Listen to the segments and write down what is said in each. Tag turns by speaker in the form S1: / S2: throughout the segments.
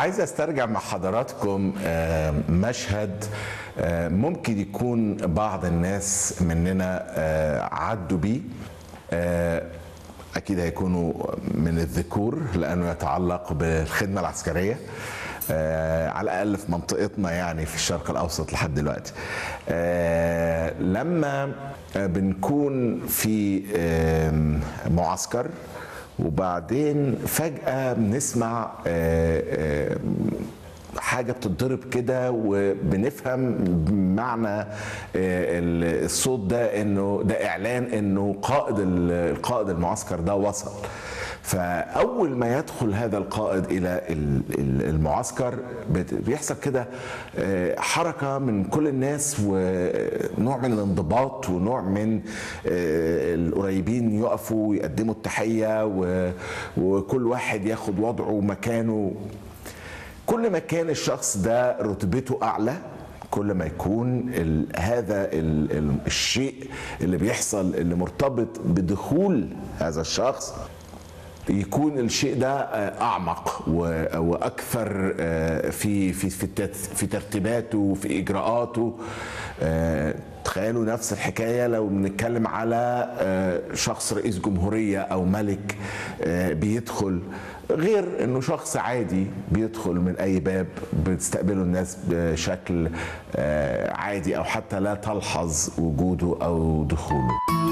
S1: عايز استرجع مع حضراتكم آه، مشهد آه، ممكن يكون بعض الناس مننا آه، عدوا بيه آه، اكيد هيكونوا من الذكور لانه يتعلق بالخدمه العسكريه آه على الاقل في منطقتنا يعني في الشرق الاوسط لحد دلوقتي آه لما آه بنكون في آه معسكر وبعدين فجاه بنسمع آه آه حاجه بتتضرب كده وبنفهم معنى الصوت ده انه ده اعلان انه قائد القائد المعسكر ده وصل فاول ما يدخل هذا القائد الى المعسكر بيحصل كده حركه من كل الناس ونوع من الانضباط ونوع من القريبين يقفوا ويقدموا التحيه وكل واحد ياخد وضعه ومكانه كل ما كان الشخص ده رتبته اعلى كل ما يكون ال هذا ال ال الشيء اللي بيحصل اللي مرتبط بدخول هذا الشخص يكون الشيء ده اعمق واكثر في في في في ترتيباته وفي اجراءاته تخيلوا نفس الحكايه لو بنتكلم على شخص رئيس جمهوريه او ملك بيدخل غير انه شخص عادي بيدخل من اي باب بتستقبله الناس بشكل عادي او حتى لا تلحظ وجوده او دخوله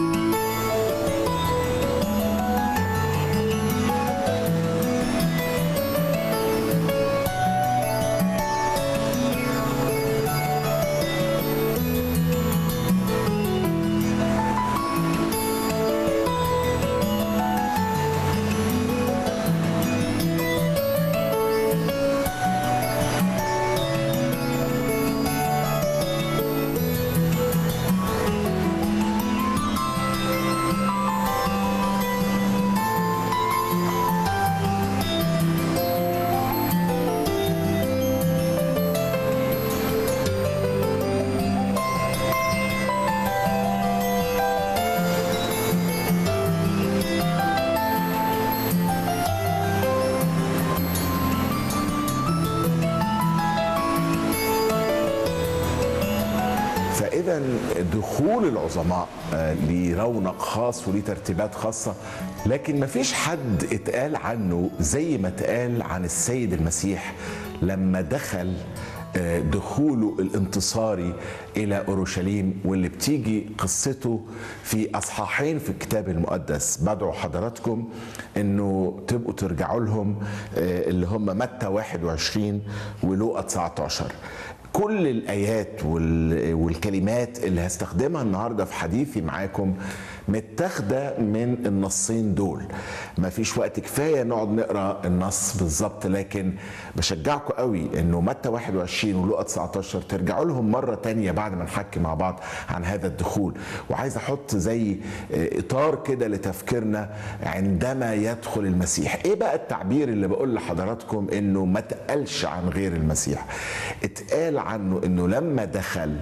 S1: فاذا دخول العظماء ليه رونق خاص وليه ترتيبات خاصه لكن ما فيش حد اتقال عنه زي ما اتقال عن السيد المسيح لما دخل دخوله الانتصاري الى اورشليم واللي بتيجي قصته في اصحاحين في الكتاب المقدس بدعو حضراتكم انه تبقوا ترجعوا لهم اللي هم متى 21 ولوقا 19 كل الايات والكلمات اللي هستخدمها النهارده في حديثي معاكم متاخده من النصين دول ما فيش وقت كفايه نقعد نقرا النص بالظبط لكن بشجعكم قوي انه متى 21 ولوقا 19 ترجعوا لهم مره تانية بعد ما نحكي مع بعض عن هذا الدخول وعايز احط زي اطار كده لتفكيرنا عندما يدخل المسيح ايه بقى التعبير اللي بقول لحضراتكم انه ما تقالش عن غير المسيح اتقال عنه انه لما دخل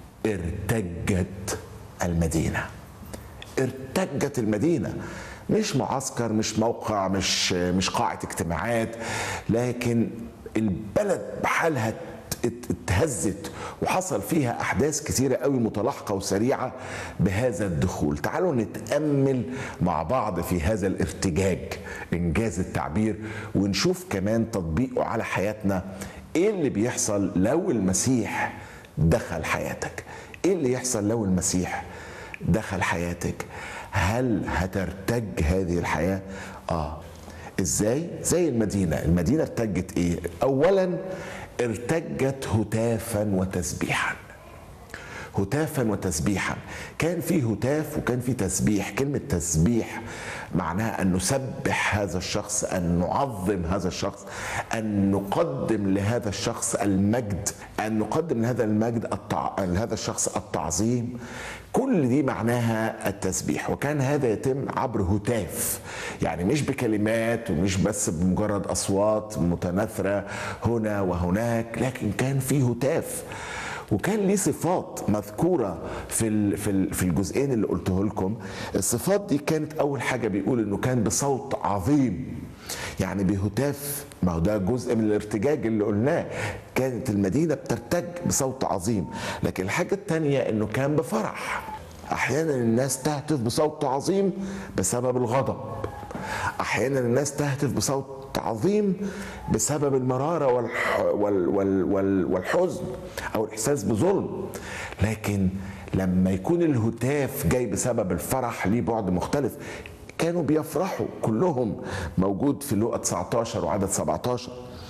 S1: ارتجت المدينه ارتجت المدينه مش معسكر مش موقع مش مش قاعه اجتماعات لكن البلد بحالها اتهزت وحصل فيها احداث كثيره قوي متلاحقه وسريعه بهذا الدخول تعالوا نتامل مع بعض في هذا الارتجاج انجاز التعبير ونشوف كمان تطبيقه على حياتنا ايه اللي بيحصل لو المسيح دخل حياتك ايه اللي يحصل لو المسيح دخل حياتك هل هترتج هذه الحياة؟ آه إزاي؟ زي المدينة المدينة ارتجت إيه؟ أولا ارتجت هتافا وتسبيحا هتافا وتسبيحا كان في هتاف وكان في تسبيح كلمة تسبيح معناها أن نسبح هذا الشخص أن نعظم هذا الشخص أن نقدم لهذا الشخص المجد أن نقدم لهذا المجد التع... لهذا الشخص التعظيم كل دي معناها التسبيح وكان هذا يتم عبر هتاف يعني مش بكلمات ومش بس بمجرد أصوات متناثرة هنا وهناك لكن كان في هتاف وكان ليه صفات مذكوره في ال- في ال- في الجزئين اللي قلته لكم الصفات دي كانت اول حاجه بيقول انه كان بصوت عظيم يعني بهتاف ما هو ده جزء من الارتجاج اللي قلناه كانت المدينه بترتج بصوت عظيم لكن الحاجه الثانيه انه كان بفرح احيانا الناس تهتف بصوت عظيم بسبب الغضب احيانا الناس تهتف بصوت عظيم بسبب المراره والح وال وال وال والحزن او الاحساس بظلم لكن لما يكون الهتاف جاي بسبب الفرح ليه بعد مختلف كانوا بيفرحوا كلهم موجود في لقا 19 وعدد 17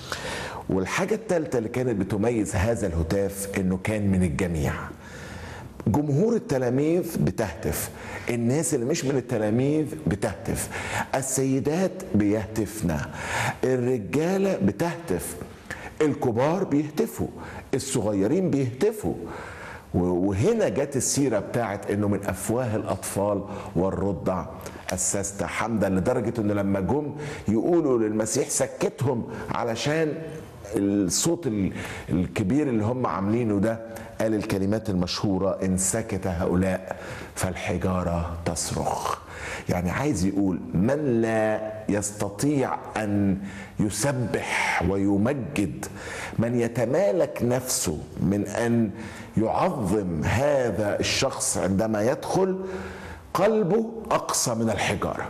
S1: والحاجة الثالثة اللي كانت بتميز هذا الهتاف انه كان من الجميع جمهور التلاميذ بتهتف الناس اللي مش من التلاميذ بتهتف السيدات بيهتفن الرجالة بتهتف الكبار بيهتفوا الصغيرين بيهتفوا و- وهنا جت السيرة بتاعت انه من افواه الاطفال والرضع اسست حمدا لدرجة انه لما جم يقولوا للمسيح سكتهم علشان الصوت ال- الكبير اللي هم عاملينه ده قال الكلمات المشهورة إن سكت هؤلاء فالحجارة تصرخ يعني عايز يقول من لا يستطيع أن يسبح ويمجد من يتمالك نفسه من أن يعظم هذا الشخص عندما يدخل قلبه أقصى من الحجارة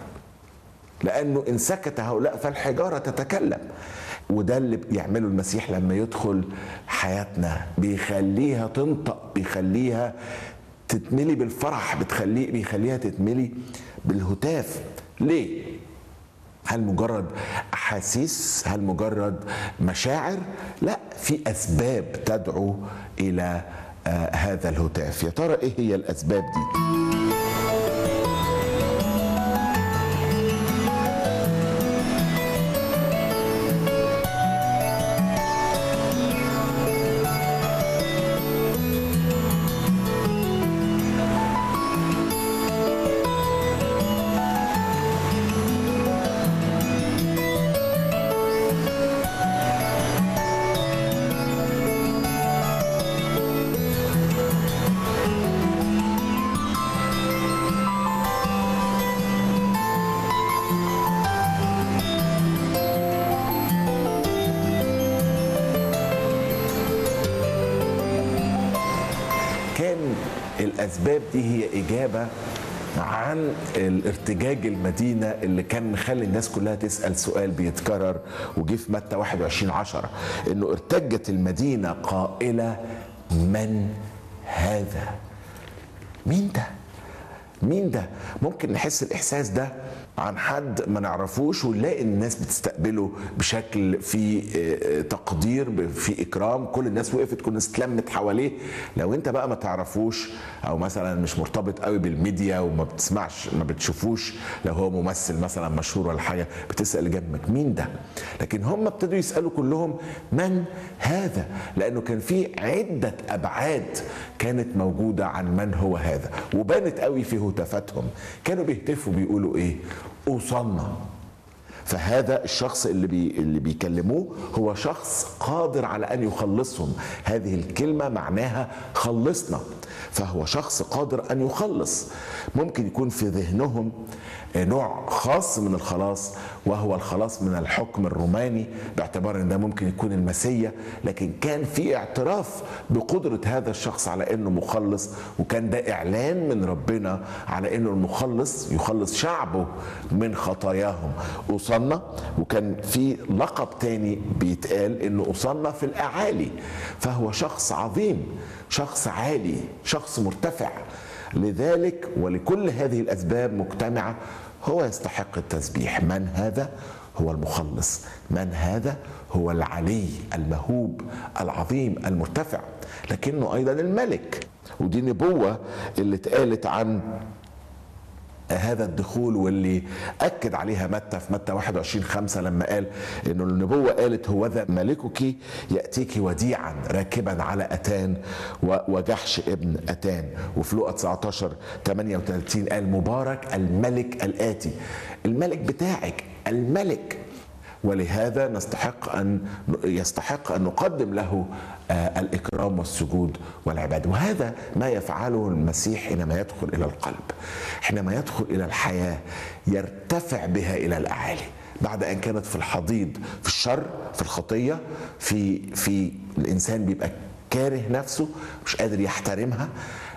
S1: لانه ان سكت هؤلاء فالحجاره تتكلم وده اللي بيعمله المسيح لما يدخل حياتنا بيخليها تنطق بيخليها تتملي بالفرح بتخليه بيخليها تتملي بالهتاف ليه هل مجرد احاسيس هل مجرد مشاعر لا في اسباب تدعو الى آه هذا الهتاف يا ترى ايه هي الاسباب دي كان الاسباب دي هي اجابه عن الارتجاج المدينة اللي كان مخلي الناس كلها تسأل سؤال بيتكرر وجه في متى 21 عشرة انه ارتجت المدينة قائلة من هذا مين ده مين ده ممكن نحس الاحساس ده عن حد ما نعرفوش ونلاقي الناس بتستقبله بشكل في تقدير في اكرام كل الناس وقفت كل الناس اتلمت حواليه لو انت بقى ما تعرفوش او مثلا مش مرتبط قوي بالميديا وما بتسمعش ما بتشوفوش لو هو ممثل مثلا مشهور ولا حاجه بتسال اللي جنبك مين ده لكن هم ابتدوا يسالوا كلهم من هذا لانه كان في عده ابعاد كانت موجوده عن من هو هذا وبانت قوي في هتافاتهم كانوا بيهتفوا بيقولوا ايه اوصلنا فهذا الشخص اللي بي اللي بيكلموه هو شخص قادر على ان يخلصهم هذه الكلمه معناها خلصنا فهو شخص قادر ان يخلص ممكن يكون في ذهنهم نوع خاص من الخلاص وهو الخلاص من الحكم الروماني باعتبار ان ده ممكن يكون المسيا لكن كان في اعتراف بقدره هذا الشخص على انه مخلص وكان ده اعلان من ربنا على انه المخلص يخلص شعبه من خطاياهم اوصلنا وكان في لقب تاني بيتقال انه اوصلنا في الاعالي فهو شخص عظيم شخص عالي شخص مرتفع لذلك ولكل هذه الاسباب مجتمعه هو يستحق التسبيح من هذا هو المخلص من هذا هو العلي المهوب العظيم المرتفع لكنه ايضا الملك ودي نبوه اللي اتقالت عن هذا الدخول واللي اكد عليها متى في متى 21 5 لما قال انه النبوه قالت هو ذا ملكك ياتيك وديعا راكبا على اتان وجحش ابن اتان وفي لقا 19 38 قال مبارك الملك الاتي الملك بتاعك الملك ولهذا نستحق ان يستحق ان نقدم له آه، الاكرام والسجود والعباده وهذا ما يفعله المسيح حينما يدخل الى القلب حينما يدخل الى الحياه يرتفع بها الى الاعالي بعد ان كانت في الحضيض في الشر في الخطيه في في الانسان بيبقى كاره نفسه مش قادر يحترمها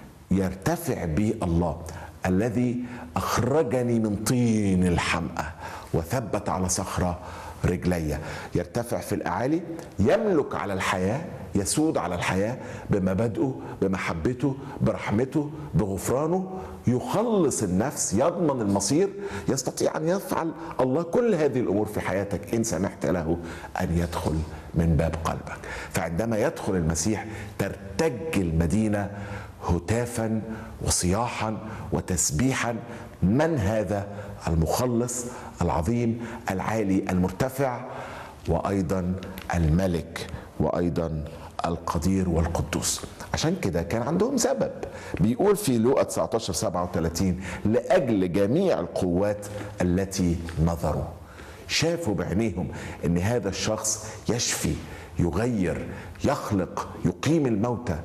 S1: يرتفع بي الله الذي اخرجني من طين الحمأة وثبت على صخره رجلي يرتفع في الاعالي يملك على الحياه يسود على الحياه بمبادئه بمحبته برحمته بغفرانه يخلص النفس يضمن المصير يستطيع ان يفعل الله كل هذه الامور في حياتك ان سمحت له ان يدخل من باب قلبك فعندما يدخل المسيح ترتج المدينه هتافا وصياحا وتسبيحا من هذا المخلص العظيم العالي المرتفع وايضا الملك وايضا القدير والقدوس عشان كده كان عندهم سبب بيقول في لوقا 19 37 لاجل جميع القوات التي نظروا شافوا بعينيهم ان هذا الشخص يشفي يغير يخلق يقيم الموتى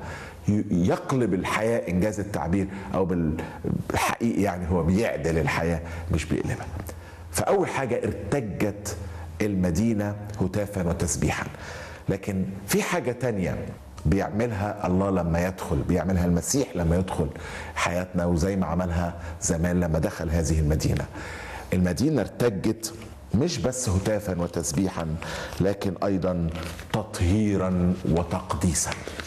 S1: يقلب الحياة إنجاز التعبير أو بالحقيقي يعني هو بيعدل الحياة مش بيقلبها فأول حاجة ارتجت المدينة هتافا وتسبيحا لكن في حاجة تانية بيعملها الله لما يدخل بيعملها المسيح لما يدخل حياتنا وزي ما عملها زمان لما دخل هذه المدينة المدينة ارتجت مش بس هتافا وتسبيحا لكن ايضا تطهيرا وتقديسا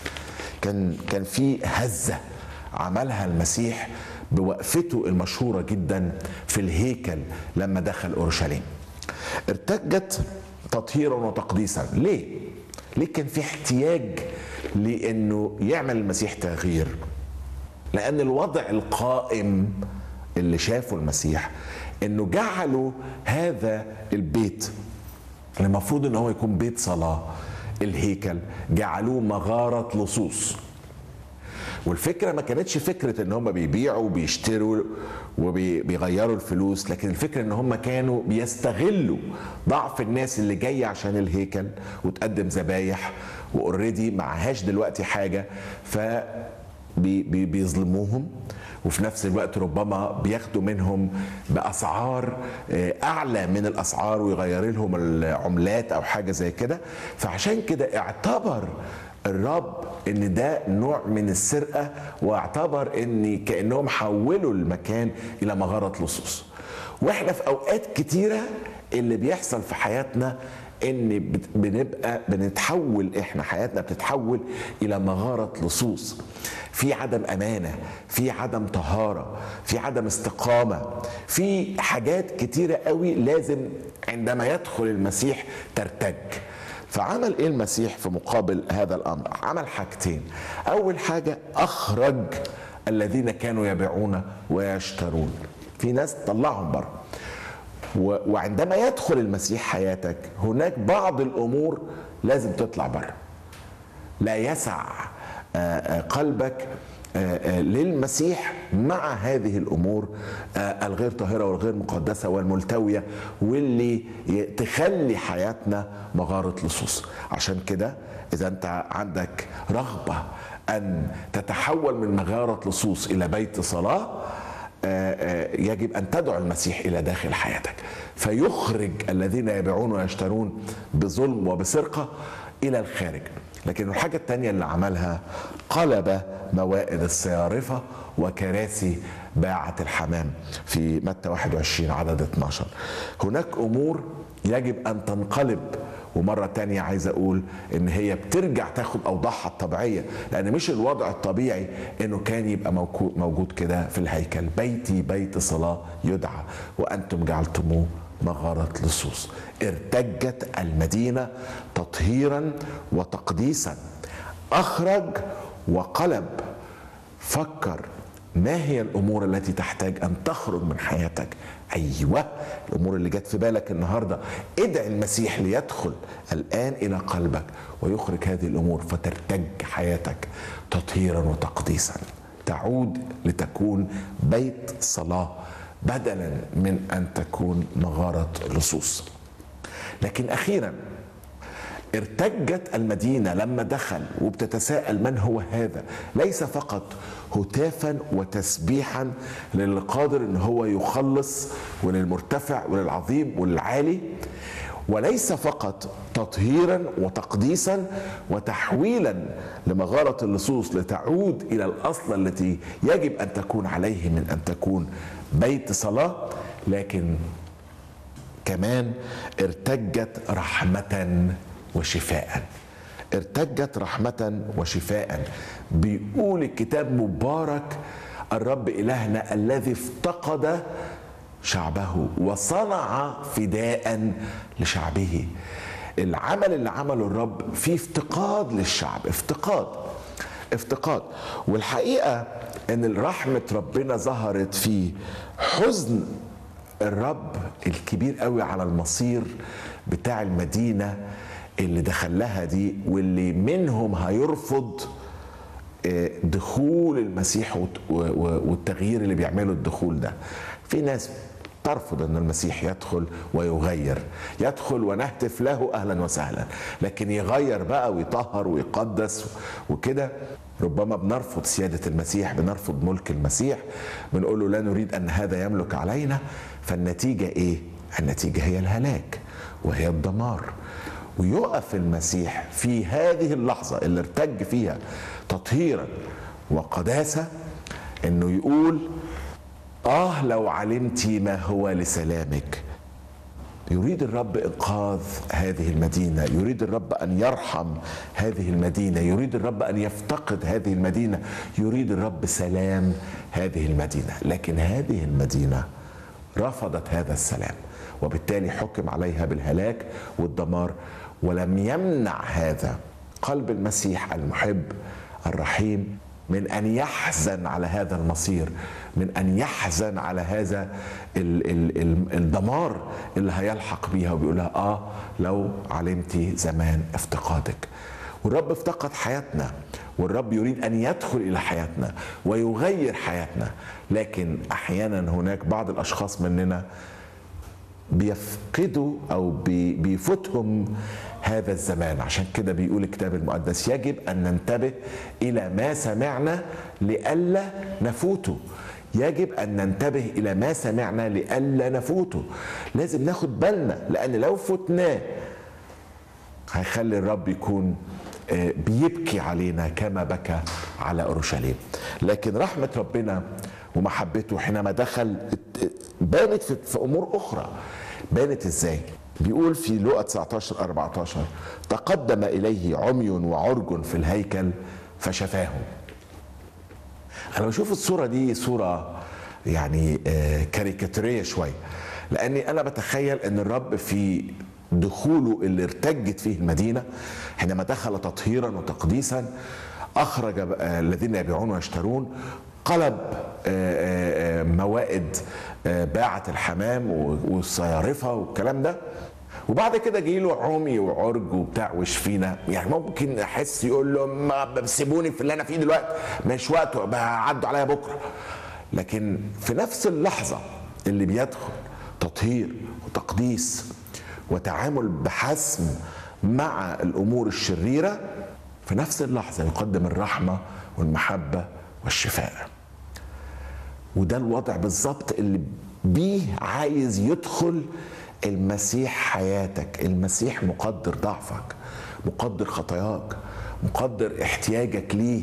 S1: كان كان في هزه عملها المسيح بوقفته المشهوره جدا في الهيكل لما دخل اورشليم ارتجت تطهيرا وتقديسا ليه ليه كان في احتياج لانه يعمل المسيح تغيير لان الوضع القائم اللي شافه المسيح انه جعلوا هذا البيت المفروض ان هو يكون بيت صلاه الهيكل جعلوه مغاره لصوص والفكره ما كانتش فكره ان هم بيبيعوا وبيشتروا وبيغيروا الفلوس لكن الفكره ان هم كانوا بيستغلوا ضعف الناس اللي جايه عشان الهيكل وتقدم ذبايح واوريدي معهاش دلوقتي حاجه ف بيظلموهم وفي نفس الوقت ربما بياخدوا منهم باسعار اعلى من الاسعار ويغير لهم العملات او حاجه زي كده فعشان كده اعتبر الرب ان ده نوع من السرقه واعتبر ان كانهم حولوا المكان الى مغاره لصوص واحنا في اوقات كتيره اللي بيحصل في حياتنا ان بنبقى بنتحول احنا حياتنا بتتحول الى مغاره لصوص في عدم امانه في عدم طهاره في عدم استقامه في حاجات كتيره قوي لازم عندما يدخل المسيح ترتج فعمل ايه المسيح في مقابل هذا الامر عمل حاجتين اول حاجه اخرج الذين كانوا يبيعون ويشترون في ناس طلعهم بره وعندما يدخل المسيح حياتك هناك بعض الامور لازم تطلع بره لا يسع قلبك للمسيح مع هذه الامور الغير طاهره والغير مقدسه والملتويه واللي تخلي حياتنا مغاره لصوص عشان كده اذا انت عندك رغبه ان تتحول من مغاره لصوص الى بيت صلاه يجب ان تدعو المسيح الى داخل حياتك فيخرج الذين يبيعون ويشترون بظلم وبسرقه الى الخارج لكن الحاجة التانية اللي عملها قلب موائد الصيارفة وكراسي باعة الحمام في متى 21 عدد 12 هناك أمور يجب أن تنقلب ومرة تانية عايز أقول إن هي بترجع تاخد أوضاعها الطبيعية لأن مش الوضع الطبيعي إنه كان يبقى موجود كده في الهيكل بيتي بيت صلاة يدعى وأنتم جعلتموه مغارة لصوص ارتجت المدينة تطهيرا وتقديسا أخرج وقلب فكر ما هي الأمور التي تحتاج أن تخرج من حياتك أيوة الأمور اللي جت في بالك النهاردة ادعي المسيح ليدخل الآن إلى قلبك ويخرج هذه الأمور فترتج حياتك تطهيرا وتقديسا تعود لتكون بيت صلاه بدلا من ان تكون مغاره لصوص. لكن اخيرا ارتجت المدينه لما دخل وبتتساءل من هو هذا ليس فقط هتافا وتسبيحا للقادر ان هو يخلص وللمرتفع وللعظيم وللعالي وليس فقط تطهيرا وتقديسا وتحويلا لمغاره اللصوص لتعود الى الاصل التي يجب ان تكون عليه من ان تكون بيت صلاه لكن كمان ارتجت رحمه وشفاء ارتجت رحمة وشفاء بيقول الكتاب مبارك الرب إلهنا الذي افتقد شعبه وصنع فداء لشعبه العمل اللي عمله الرب فيه افتقاد للشعب افتقاد افتقاد والحقيقة ان رحمة ربنا ظهرت في حزن الرب الكبير قوي على المصير بتاع المدينة اللي دخلها دي واللي منهم هيرفض دخول المسيح والتغيير اللي بيعمله الدخول ده في ناس ترفض ان المسيح يدخل ويغير يدخل ونهتف له اهلا وسهلا لكن يغير بقى ويطهر ويقدس وكده ربما بنرفض سيادة المسيح بنرفض ملك المسيح بنقول له لا نريد أن هذا يملك علينا فالنتيجة إيه؟ النتيجة هي الهلاك وهي الدمار ويقف المسيح في هذه اللحظة اللي ارتج فيها تطهيرا وقداسة انه يقول اه لو علمت ما هو لسلامك يريد الرب انقاذ هذه المدينه يريد الرب ان يرحم هذه المدينه يريد الرب ان يفتقد هذه المدينه يريد الرب سلام هذه المدينه لكن هذه المدينه رفضت هذا السلام وبالتالي حكم عليها بالهلاك والدمار ولم يمنع هذا قلب المسيح المحب الرحيم من ان يحزن على هذا المصير من ان يحزن على هذا ال ال ال الدمار اللي هيلحق بيها وبيقول لها اه لو علمتي زمان افتقادك والرب افتقد حياتنا والرب يريد ان يدخل الى حياتنا ويغير حياتنا لكن احيانا هناك بعض الاشخاص مننا بيفقدوا او بيفوتهم هذا الزمان عشان كده بيقول الكتاب المقدس يجب ان ننتبه الى ما سمعنا لئلا نفوته يجب ان ننتبه الى ما سمعنا لئلا نفوته لازم ناخد بالنا لان لو فتناه هيخلي الرب يكون بيبكي علينا كما بكى على اورشليم لكن رحمه ربنا ومحبته حينما دخل بانت في امور اخرى بانت ازاي بيقول في لوقا 19 14 تقدم اليه عمي وعرج في الهيكل فشفاهم انا بشوف الصوره دي صوره يعني كاريكاتيريه شويه لاني انا بتخيل ان الرب في دخوله اللي ارتجت فيه المدينه حينما دخل تطهيرا وتقديسا اخرج الذين يبيعون ويشترون قلب موائد باعة الحمام والصيارفة والكلام ده وبعد كده جه له عمي وعرج وبتاع وشفينا يعني ممكن احس يقول له ما سيبوني في اللي انا فيه دلوقتي مش وقته عدوا عليا بكره لكن في نفس اللحظه اللي بيدخل تطهير وتقديس وتعامل بحسم مع الامور الشريره في نفس اللحظه يقدم الرحمه والمحبه والشفاء وده الوضع بالظبط اللي بيه عايز يدخل المسيح حياتك المسيح مقدر ضعفك مقدر خطاياك مقدر احتياجك ليه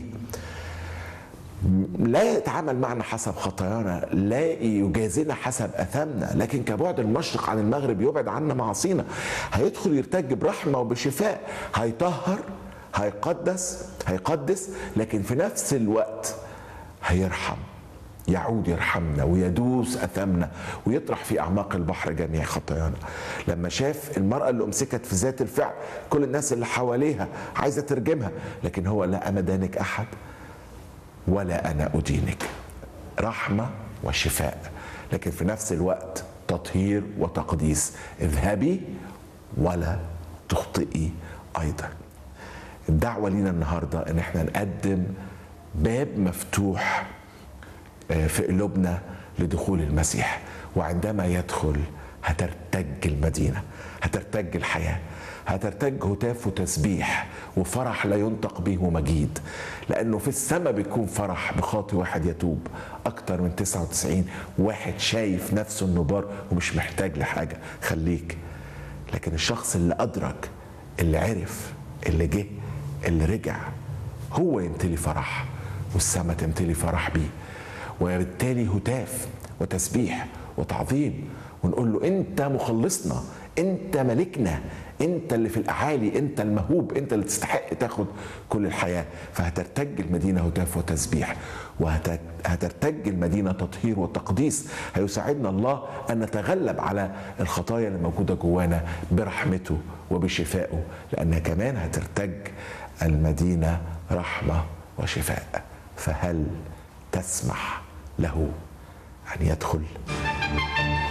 S1: لا يتعامل معنا حسب خطايانا لا يجازينا حسب اثامنا لكن كبعد المشرق عن المغرب يبعد عنا معاصينا هيدخل يرتج برحمه وبشفاء هيطهر هيقدس هيقدس لكن في نفس الوقت هيرحم يعود يرحمنا ويدوس اثامنا ويطرح في اعماق البحر جميع خطايانا لما شاف المراه اللي امسكت في ذات الفعل كل الناس اللي حواليها عايزه ترجمها لكن هو لا انا دانك احد ولا انا ادينك رحمه وشفاء لكن في نفس الوقت تطهير وتقديس اذهبي ولا تخطئي ايضا الدعوه لينا النهارده ان احنا نقدم باب مفتوح في قلوبنا لدخول المسيح وعندما يدخل هترتج المدينة هترتج الحياة هترتج هتاف وتسبيح وفرح لا ينطق به ومجيد لأنه في السماء بيكون فرح بخاطي واحد يتوب أكتر من 99 واحد شايف نفسه إنه بار ومش محتاج لحاجة خليك لكن الشخص اللي أدرك اللي عرف اللي جه اللي رجع هو يمتلي فرح والسماء تمتلي فرح بيه وبالتالي هتاف وتسبيح وتعظيم ونقول له انت مخلصنا انت ملكنا انت اللي في الاعالي انت المهوب انت اللي تستحق تاخد كل الحياه فهترتج المدينه هتاف وتسبيح وهترتج المدينه تطهير وتقديس هيساعدنا الله ان نتغلب على الخطايا اللي موجوده جوانا برحمته وبشفائه لانها كمان هترتج المدينه رحمه وشفاء فهل تسمح له ان يدخل